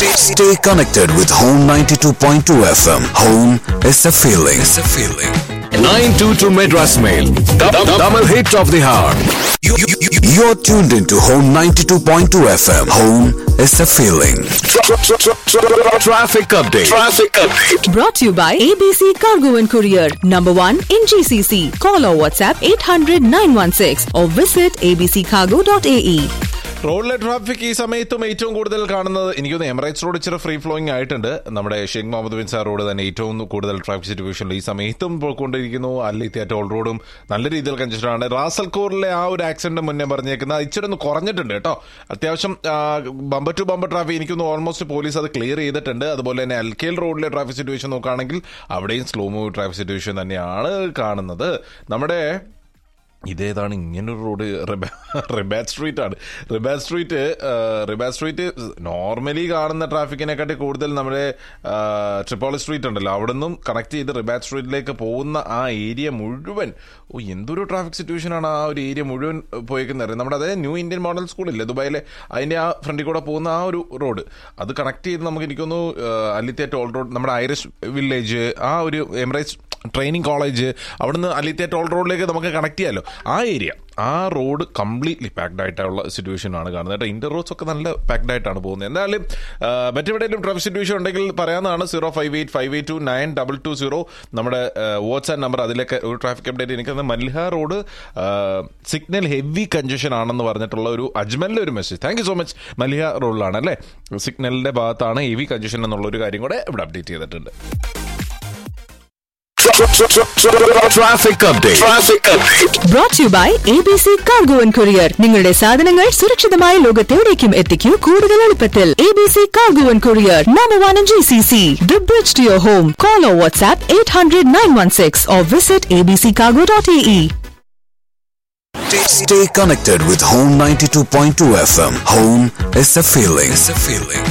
Stay, stay connected with Home 92.2 FM. Home is a feeling. It's a feeling. 922 Madras Mail. Double hit of the hour. You, you, you, you're tuned into Home 92.2 FM. Home is a feeling. Traffic update. Traffic update. Brought to you by ABC Cargo and Courier, number one in GCC. Call or WhatsApp 800 916 or visit abccargo.ae. റോഡിലെ traffic ഈ സമയത്തും ഏറ്റവും കൂടുതൽ കാണുന്നത് എനിക്ക് തോന്നുന്നു Emirates road ഇച്ചിരി free flowing ആയിട്ടുണ്ട് നമ്മുടെ ഷെയ്ഖ് മുഹമ്മദ് ബിൻ സാർ റോഡ് തന്നെ ഏറ്റവും കൂടുതൽ ട്രാഫിക് സിറ്റുവേഷനിൽ ഈ സമയത്തും പോയിക്കൊണ്ടിരിക്കുന്നു അല്ലിത്തിയ ടോൾ റോഡും നല്ല രീതിയിൽ കൺജസ്റ്റഡ് ആണ് റാസൽഖോറിലെ ആ ഒരു ആക്സിഡന്റ് മുന്നേ പറഞ്ഞേക്കുന്നത് ഇച്ചിരി ഒന്ന് കുറഞ്ഞിട്ടുണ്ട് കേട്ടോ അത്യാവശ്യം ബമ്പർ ടു ബമ്പർ ട്രാഫിക് എനിക്കൊന്ന് ഓൾമോസ്റ്റ് പോലീസ് അത് ക്ലിയർ ചെയ്തിട്ടുണ്ട് അതുപോലെ തന്നെ എൽക്കേൽ റോഡിലെ ട്രാഫിക് സിറ്റുവേഷൻ നോക്കുകയാണെങ്കിൽ അവിടെയും സ്ലോ മൂവ് ട്രാഫിക് സിറ്റുവേഷൻ തന്നെയാണ് കാണുന്നത് നമ്മുടെ ഇതേതാണ് ഇങ്ങനൊരു റോഡ് റിബാറ്റ് സ്ട്രീറ്റ് ആണ് Rebat street Rebat street normally കാണുന്ന ട്രാഫിക്കിനെക്കാട്ടി കൂടുതൽ നമ്മുടെ ട്രിപ്പോളി സ്ട്രീറ്റ് ഉണ്ടല്ലോ അവിടെ നിന്നും കണക്ട് ചെയ്ത് റിബാറ്റ് സ്ട്രീറ്റിലേക്ക് പോകുന്ന ആ ഏരിയ മുഴുവൻ ഓ എന്തൊരു ട്രാഫിക് സിറ്റുവേഷൻ ആണ് ആ ഒരു ഏരിയ മുഴുവൻ പോയിക്കുന്നത് നമ്മുടെ അതേ ന്യൂ ഇന്ത്യൻ മോഡൽ സ്കൂളില്ലേ ദുബായിലെ അതിന്റെ ആ ഫ്രണ്ടിൽ കൂടെ പോകുന്ന ആ ഒരു റോഡ് അത് കണക്ട് ചെയ്ത് നമുക്ക് എനിക്കൊന്നു അല്ലിത്തെ ടോൾ റോഡ് നമ്മുടെ ഐറിഷ് വില്ലേജ് ആ ഒരു എമിറേറ്റ്സ് ട്രെയിനിങ് കോളേജ് അവിടുന്ന് അലിത്തെ ടോൾ റോഡിലേക്ക് നമുക്ക് കണക്ട് ചെയ്യാമല്ലോ ആ ഏരിയ ആ റോഡ് കംപ്ലീറ്റ്ലി പാക്ഡ് ആയിട്ടുള്ള സിറ്റുവേഷൻ ആണ് കാണുന്നത് കേട്ടോ ഇന്റർ റോഡ്സ് ഒക്കെ നല്ല പാക്ഡ് ആയിട്ടാണ് പോകുന്നത് എന്തായാലും മറ്റെവിടെയെങ്കിലും ട്രാഫിക് സിറ്റുവേഷൻ ഉണ്ടെങ്കിൽ പറയാവുന്നതാണ് zero five eight five eight two nine double two zero നമ്മുടെ വാട്സ്ആപ്പ് നമ്പർ അതിലേക്ക് ഒരു ട്രാഫിക് അപ്ഡേറ്റ് എനിക്ക് Malha road signal heavy congestion ആണെന്ന് പറഞ്ഞിട്ടുള്ള ഒരു അജ്മലിലെ ഒരു message thank you so much Malha റോഡിലാണ് അല്ലേ സിഗ്നലിന്റെ ഭാഗത്താണ് ഹെവി കൺജഷൻ എന്നുള്ള ഒരു കാര്യം കൂടെ ഇവിടെ അപ്ഡേറ്റ് ചെയ്തിട്ടുണ്ട് Traffic update. Traffic update. Brought to you by ABC Cargo and Courier. നിങ്ങളുടെ സാധനങ്ങൾ സുരക്ഷിതമായ ലോകത്തെവിടേക്കും എത്തിക്കൂ കൂടുതൽ എളുപ്പത്തിൽ ABC Cargo and Courier, number one in GCC. The bridge to your home. Call or WhatsApp 800 916 or visit abccargo.ae. Stay, stay connected with Home 92.2 FM. Home is a feeling. It's a feeling.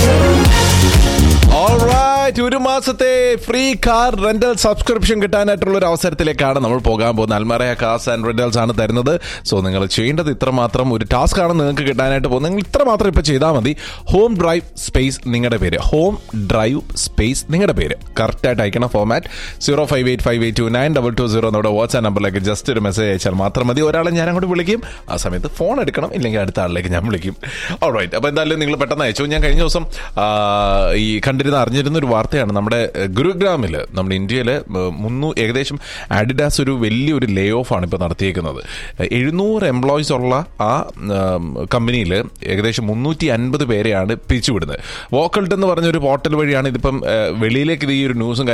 Alright, ഒരു മാസത്തെ free car rental subscription കിട്ടാനായിട്ടുള്ള ഒരു അവസരത്തിലേക്കാണ് നമ്മൾ പോകാൻ പോകുന്നത് അൽമറയ cars and rentals ആണ് തരുന്നത് സോ നിങ്ങൾ ചെയ്യേണ്ടത് ഇത്ര മാത്രം ഒരു ടാസ്ക് ആണ് നിങ്ങൾക്ക് കിട്ടാനായിട്ട് പോകുന്നത് നിങ്ങൾ ഇത്ര മാത്രം ഇപ്പൊ ചെയ്താൽ മതി ഹോം ഡ്രൈവ് സ്പേസ് നിങ്ങളുടെ പേര് ഹോം ഡ്രൈവ് സ്പേസ് നിങ്ങളുടെ പേര് കറക്റ്റ് ആയിട്ട് അയക്കണം format zero five eight five eight two nine double two zero നമ്മുടെ വാട്സ്ആപ്പ് നമ്പറിലേക്ക് ജസ്റ്റ് ഒരു മെസ്സേജ് അയച്ചാൽ മാത്രം മതി ഒരാളെ ഞാൻ അങ്ങോട്ട് വിളിക്കും ആ സമയത്ത് ഫോൺ എടുക്കണം ഇല്ലെങ്കിൽ അടുത്ത ആളിലേക്ക് ഞാൻ വിളിക്കും ഓൾറൈറ്റ് അപ്പോൾ എന്തായാലും നിങ്ങൾ പെട്ടെന്ന് അയച്ചു ഞാൻ കഴിഞ്ഞ ദിവസം ആ, ഈ കണ്ടിരുന്ന അറിഞ്ഞിരുന്ന ഒരു വാർത്തയാണ് നമ്മുടെ ഗുരുഗ്രാമിൽ നമ്മുടെ ഇന്ത്യയിൽ മുന്നൂ ഏകദേശം ആഡിഡാസ് ഒരു വലിയൊരു ലേ ഓഫ് ആണ് ഇപ്പോൾ നടത്തിയേക്കുന്നത് എഴുന്നൂറ് എംപ്ലോയീസ് ഉള്ള ആ കമ്പനിയിൽ ഏകദേശം മുന്നൂറ്റി അൻപത് പേരെയാണ് പിരിച്ചുവിടുന്നത് വോക്കൾട്ട് എന്ന് പറഞ്ഞ ഒരു പോർട്ടൽ വഴിയാണ് ഇതിപ്പം ആ, വെളിയിലേക്ക് ഇത് ഈ ഒരു ന്യൂസും